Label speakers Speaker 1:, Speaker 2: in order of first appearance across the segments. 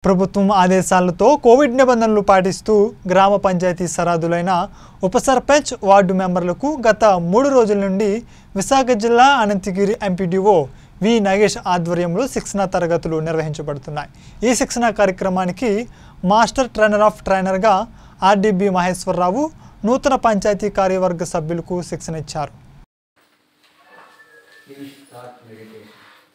Speaker 1: ప్రభుత్వం ఆదేశాలతో కోవిడ్ నిబంధనలు పాటిస్తూ గ్రామ పంచాయతీ సరాదులైన ఉప సర్పంచ్ వార్డు మెంబర్లకు గత మూడు రోజుల నుండి విశాఖ జిల్లా అనంతగిరి ఎంపీడీఓ వి నాగేష్ ఆధ్వర్యంలో శిక్షణ తరగతులు నిర్వహించబడుతున్నాయి ఈ శిక్షణ కార్యక్రమానికి మాస్టర్ ట్రైనర్ ఆఫ్ ట్రైనర్గా ఆర్డీబీ మహేశ్వరరావు నూతన పంచాయతీ కార్యవర్గ సభ్యులకు శిక్షణ ఇచ్చారు
Speaker 2: Please start meditation.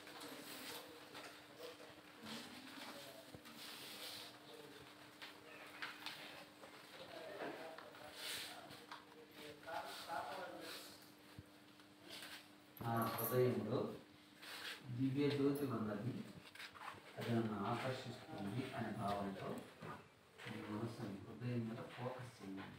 Speaker 2: నా హృదయంలో దివ్య జ్యోతి ఉన్నది అది నన్ను ఆకర్షిస్తుంది అనే భావంతో మీ మనసుని హృదయం మీద ఫోకస్ చేయండి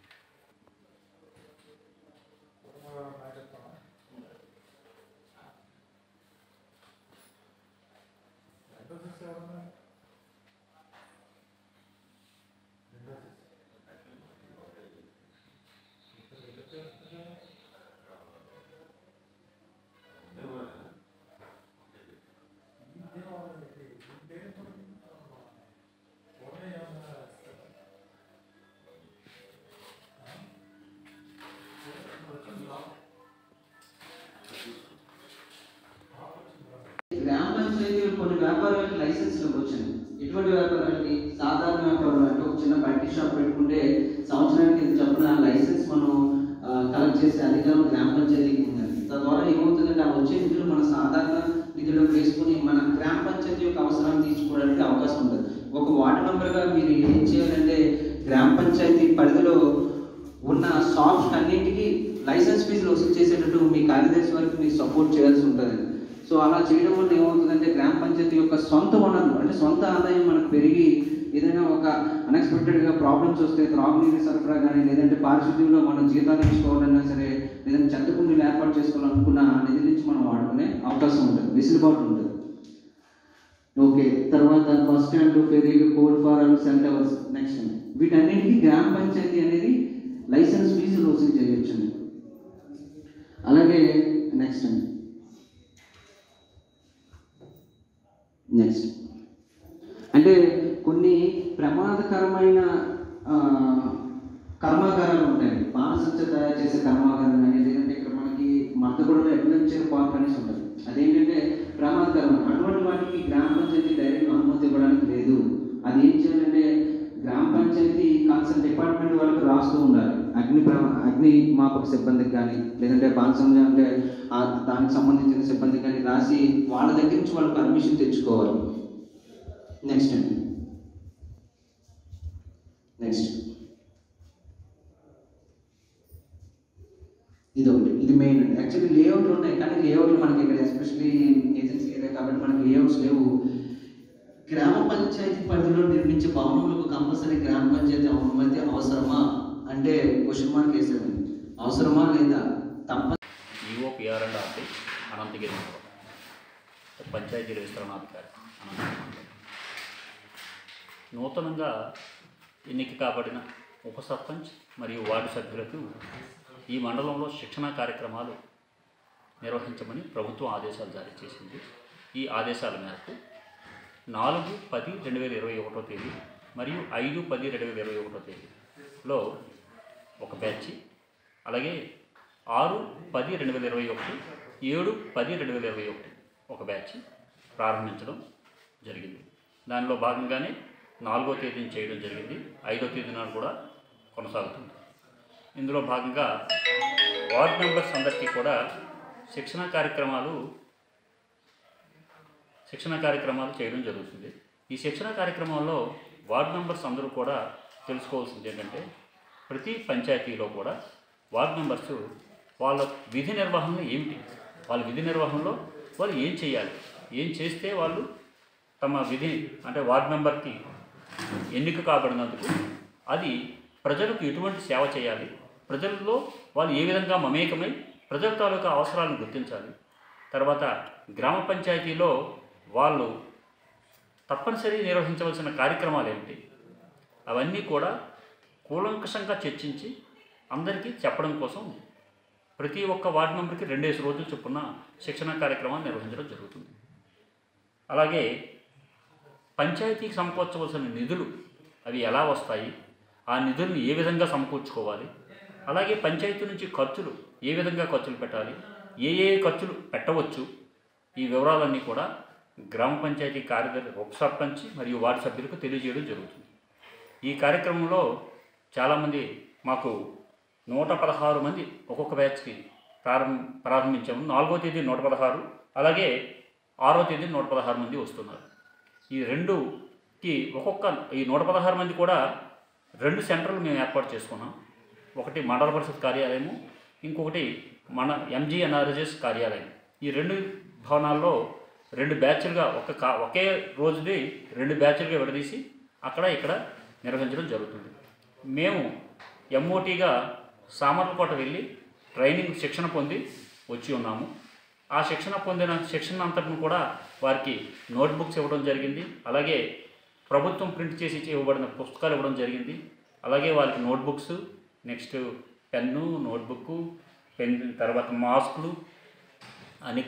Speaker 2: గ్రామ పంచాయతీలు కొన్ని వ్యాపారాలకు లైసెన్స్లకు వచ్చింది ఎటువంటి వ్యాపారాలకి సాధారణ వ్యాపారాలు అంటే ఒక చిన్న బట్టి షాప్ పెట్టుకుంటే సంవత్సరానికి ఇంత చొప్పున లైసెన్స్ మనం కలెక్ట్ చేసే అధికారం గ్రామ పంచాయతీకి ఉందండి తద్వారా ఏమవుతుందంటే ఆ వచ్చే నిధులు మన సాధారణ నిధులు వేసుకుని మన గ్రామ పంచాయతీ యొక్క అవసరాన్ని తీర్చుకోవడానికి అవకాశం ఉంటుంది ఒక వార్డు మెంబర్గా మీరు ఏం చేయాలంటే గ్రామ పంచాయతీ పరిధిలో ఉన్న షాప్స్ అన్నింటికి లైసెన్స్ ఫీజులు వసూలు చేసేటట్టు మీ కార్యదర్శి వరకు మీరు సపోర్ట్ చేయాల్సి ఉంటుంది సో అలా చేయడం వల్ల ఏమవుతుందంటే గ్రామ పంచాయతీ యొక్క సొంత వనరులు అంటే సొంత ఆదాయం మనకు పెరిగి ఏదైనా ఒక అన్ఎక్స్పెక్టెడ్గా ప్రాబ్లమ్స్ వస్తే త్రాగునీరు సరఫరా కానీ లేదంటే పారిశుద్ధ్యంలో మనం జీతాలు ఇచ్చుకోవాలన్నా సరే లేదంటే చెత్త కుండీలు ఏర్పాటు చేసుకోవాలనుకున్న ఆ నిధి నుంచి మనం వాడుకునే అవకాశం ఉంటుంది వెసులుబాటు ఉంటుంది ఓకే తర్వాత బస్ స్టాండ్ ఫెరీలు కోల్ ఫారాలు సెల్ టవర్స్ నెక్స్ట్ వీటన్నిటికీ గ్రామ పంచాయతీ అనేది లైసెన్స్ ఫీజులు వసూలు చేయొచ్చు అలాగే నెక్స్ట్ అండి నెక్స్ట్ అంటే కొన్ని ప్రమాదకరమైన ఆ, కర్మాగారాలు ఉంటాయండి బాణసంచ తయారు చేసే కర్మాగారం కానీ లేదంటే ఇక్కడ మనకి మద్దగూడలో అడ్వెంచర్ పార్క్ అనేసి ఉంటుంది అదేంటంటే ప్రమాదకరం అటువంటి వాటికి గ్రామ పంచాయతీ డైరెక్ట్ అనుమతి ఇవ్వడానికి లేదు అది ఏం చేయాలంటే గ్రామ పంచాయతీ కన్సర్న్ డిపార్ట్మెంట్ వాళ్ళకి రాస్తూ ఉండాలి అగ్ని ప్ర అగ్ని మాపక సిబ్బందికి కానీ లేదంటే బాణసంజ అంటే ఆ దానికి సంబంధించిన సిబ్బందికి కానీ రాసి వాళ్ళ దగ్గర నుంచి వాళ్ళు పర్మిషన్ తెచ్చుకోవాలి నెక్స్ట్ అండి నెక్స్ట్ ఇది ఒకటి ఇది మెయిన్ అండి యాక్చువల్లీ లేఅవుట్లు ఉన్నాయి కానీ లేఅవుట్లు మనకి ఇక్కడ ఎస్పెషల్లీ ఏజెన్సీ ఏరియా కాబట్టి మనకి లేఅవుట్స్ లేవు గ్రామ పంచాయతీ పరిధిలో నిర్మించే భవనములకు కంపల్సరీ గ్రామ పంచాయతీ అనుమతి అవసరమా అంటే క్వశ్చన్ మార్క్ వేసాడు అవసరమా లేదా తప్ప
Speaker 3: EO PR and RT Anantagiri మండలం పంచాయతీల విస్తరణాధికారి అనంతగిరి మండలం నూతనంగా ఎన్నిక కాబడిన ఉప సర్పంచ్ మరియు వార్డు సభ్యులకు ఈ మండలంలో శిక్షణ కార్యక్రమాలు నిర్వహించమని ప్రభుత్వం ఆదేశాలు జారీ చేసింది ఈ ఆదేశాల మేరకు నాలుగు పది రెండు వేల ఇరవై ఒకటో తేదీ మరియు ఐదు పది రెండు వేల ఇరవై ఒకటో తేదీలో ఒక బ్యాచ్ అలాగే ఆరు పది రెండు వేల ఇరవై ఒకటి ఏడు పది రెండు వేల ఇరవై ఒకటి ఒక బ్యాచ్ ప్రారంభించడం జరిగింది దానిలో భాగంగానే నాలుగో తేదీని చేయడం జరిగింది ఐదో తేదీ నాడు కూడా కొనసాగుతుంది ఇందులో భాగంగా వార్డ్ మెంబర్స్ అందరికీ కూడా శిక్షణ కార్యక్రమాలు శిక్షణ కార్యక్రమాలు చేయడం జరుగుతుంది ఈ శిక్షణ కార్యక్రమంలో వార్డ్ మెంబర్స్ అందరూ కూడా తెలుసుకోవాల్సింది ఏంటంటే ప్రతి పంచాయతీలో కూడా వార్డ్ మెంబర్స్ వాళ్ళ విధి నిర్వహణ ఏమిటి వాళ్ళ విధి నిర్వహణలో వాళ్ళు ఏం చేయాలి ఏం చేస్తే వాళ్ళు తమ విధి అంటే వార్డ్ మెంబర్కి ఎన్నిక కాబడినందుకు అది ప్రజలకు ఎటువంటి సేవ చేయాలి ప్రజల్లో వాళ్ళు ఏ విధంగా మమేకమై ప్రజల తాలూకా అవసరాలను గుర్తించాలి తర్వాత గ్రామ పంచాయతీలో వాళ్ళు తప్పనిసరి నిర్వహించవలసిన కార్యక్రమాలు ఏమిటి అవన్నీ కూడా కూలంకషంగా చర్చించి అందరికీ చెప్పడం కోసం ప్రతి ఒక్క వార్డు మెంబర్కి రెండేసి రోజులు చొప్పున శిక్షణ కార్యక్రమాన్ని నిర్వహించడం జరుగుతుంది అలాగే పంచాయతీకి సమకూర్చవలసిన నిధులు అవి ఎలా వస్తాయి ఆ నిధులను ఏ విధంగా సమకూర్చుకోవాలి అలాగే పంచాయతీ నుంచి ఖర్చులు ఏ విధంగా ఖర్చులు పెట్టాలి ఏ ఏ ఖర్చులు పెట్టవచ్చు ఈ వివరాలన్నీ కూడా గ్రామ పంచాయతీ కార్యదర్శి ఉప సర్పంచ్ మరియు వార్డు సభ్యులకు తెలియజేయడం జరుగుతుంది ఈ కార్యక్రమంలో చాలామంది మాకు నూట పదహారు మంది ఒక్కొక్క బ్యాచ్కి ప్రారంభ ప్రారంభించాము నాలుగో తేదీ నూట పదహారు అలాగే ఆరో తేదీ నూట పదహారు మంది వస్తున్నారు ఈ రెండుకి ఒక్కొక్క ఈ నూట పదహారు మంది కూడా రెండు సెంటర్లు మేము ఏర్పాటు చేసుకున్నాం ఒకటి మండల పరిషత్ కార్యాలయము ఇంకొకటి మన ఎంజీఎన్ఆర్ఎస్ఎస్ కార్యాలయం ఈ రెండు భవనాల్లో రెండు బ్యాచ్లుగా ఒక కా ఒకే రోజుది రెండు బ్యాచ్లుగా విడదీసి అక్కడ ఇక్కడ నిర్వహించడం జరుగుతుంది మేము ఎంఓటీగా సామర్లకోట వెళ్ళి ట్రైనింగ్ శిక్షణ పొంది వచ్చి ఉన్నాము ఆ శిక్షణ పొందిన శిక్షణ అంతటిని కూడా వారికి నోట్బుక్స్ ఇవ్వడం జరిగింది అలాగే ప్రభుత్వం ప్రింట్ చేసి ఇవ్వబడిన పుస్తకాలు ఇవ్వడం జరిగింది అలాగే వారికి notebooks next pen notebook pen తర్వాత మాస్కులు అని